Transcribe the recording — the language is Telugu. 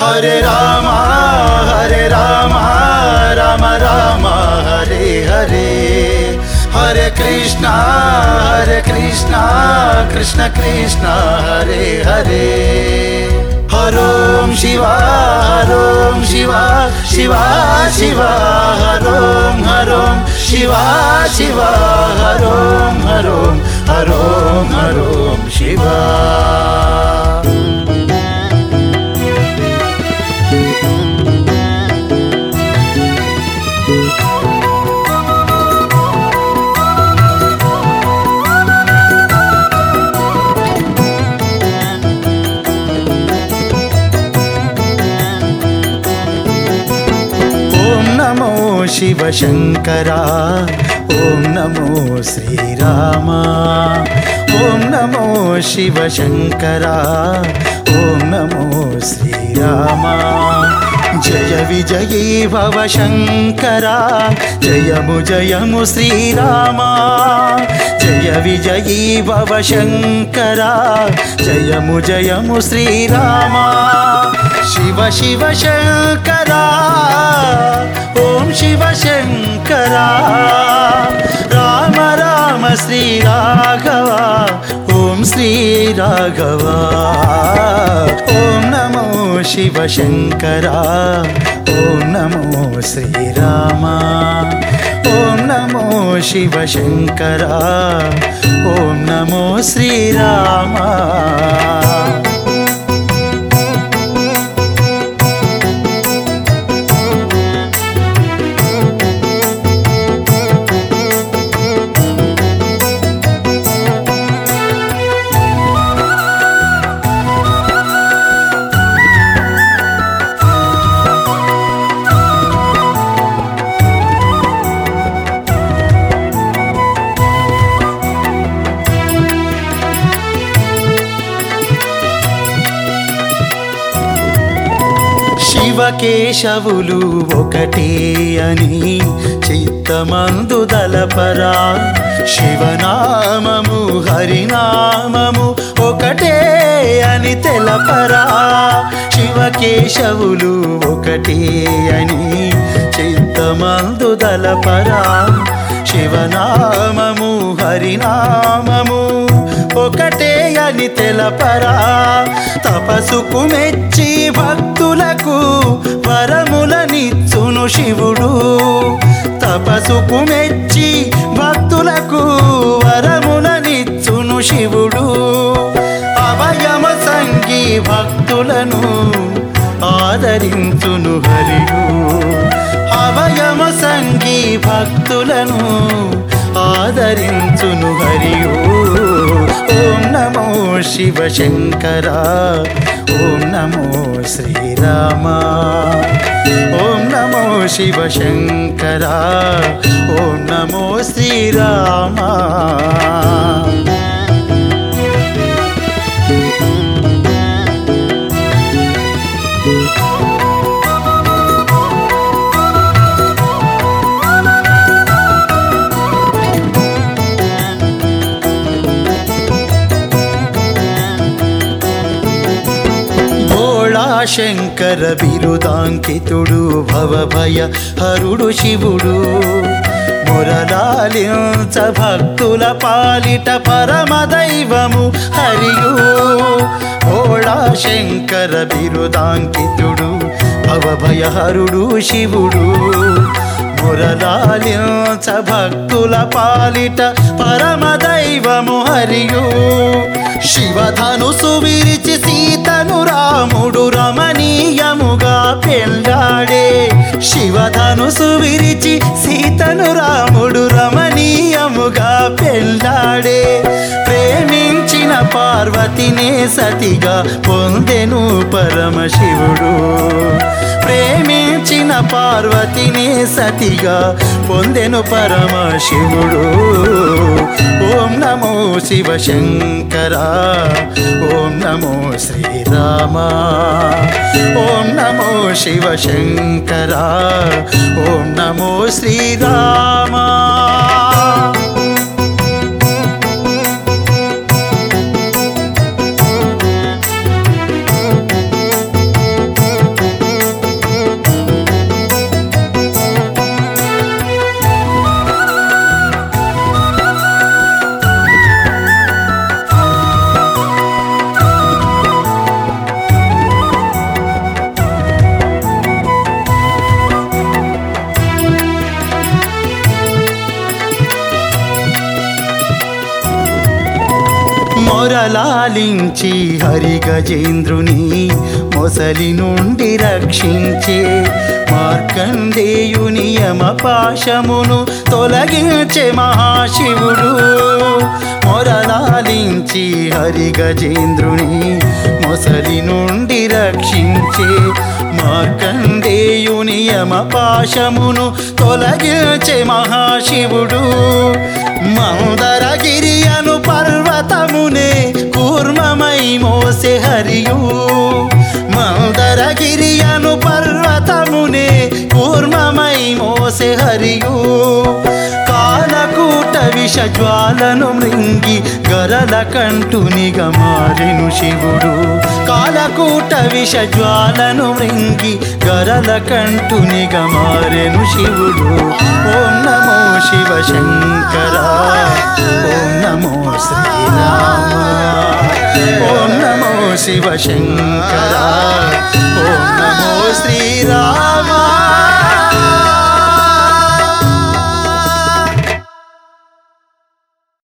హరే రామ హరే రామ రామ రామ హరే హరే హరే కృష్ణ హరే కృష్ణ కృష్ణ కృష్ణ హరే హరే హరోం శివ హరోం శివ శివ శివ హరోం హరోం శివ శివ హరోం హరోం హరోం హరోం శివ ఓం నమో శివ శంకర ఓం నమో శ్రీరామ ఓం నమో శివ శంకర ఓం నమో శ్రీరామ జయ విజయీ భవ శంకర జయము జయము శ్రీరామ జయ విజయీ భవ శంకర జయము జయము శ్రీరామ శివ శివ శంకర ఓం శివ శంకర రామ రామ శ్రీ రాఘవ ఓం శ్రీ రాఘవ ఓం నమో శివ శంకర ఓం నమో శ్రీరామ ఓం నమో శివ శంకర ఓం నమో శ్రీరామ శివకేశవులు ఒకటే అని చిత్తమందు దలపరా శివనామము హరినామము ఒకటే అని తెలపరా శివకేశవులు ఒకటే అని చిత్తమందు దలపరా శివనామము హరినామము ఒకటే అని తెలపరా తపసుకు మెచ్చి భక్తులకు వరములనిచ్చును శివుడు తపసుకు మెచ్చి భక్తులకు వరములనిచ్చును శివుడు అభయమ సంగి భక్తులను ఆదరించును హరియు అభయమ సంగి భక్తులను ఆదరించును హరియు ఓం నమో శివ శంకర ఓం నమో శ్రీరామ ఓం నమో శివ శంకర ఓం నమో శ్రీరామ భోళా శంకర బిరుదాంకితుడు భవభయ హరుడు శివుడు మురళాలించ భక్తుల పాలిట పరమ దైవము హరియు భోళా శంకర బిరుదాంకితుడు భవభయ హరుడు శివుడు మురళాలించ భక్తుల పాలిట పరమ దైవము హరియు శివధనుసు విరిచి సీతను రాముడు రమణీయముగా పెళ్ళాడే శివధనుసు విరిచి సీతను రాముడు రమణీయముగా పెళ్ళాడే ప్రేమించిన పార్వతినే సతిగా పొందెను పరమశివుడు ప్రేమించిన పార్వతినే సతిగా పొందెను పరమశివుడు ఓం నమో శివ శంకర ఓం నమో శ్రీరామ ఓం నమో శివ శంకర ఓం నమో శ్రీరామ మొరలాలించి హరి గజేంద్రుని మొసలి నుండి రక్షించే మార్కండేయుని యమ పాశమును తొలగించే మహాశివుడు మొరలాలించి హరి గజేంద్రుని మొసలి నుండి రక్షించే మార్కండేయుని యమ పాశమును తొలగించే మహాశివుడు మందరగిరి అను పర్వతమునే కూర్మమై మోసే హరియు మందరగిరి అను పర్వతమునే కూర్మమై మోసే హరియు కాలకూట విష జ్వాలను మృంగి గరల కంటునిగా మారెను శివుడు కాలకూట విష జ్వాలను మృంగి గరల కంటునిగా మారెను శివుడు ఓం నమో శివ శంకర ఓం నమో శ్రీరామ ఓం నమో శివ శంకర ఓం నమో శ్రీరామ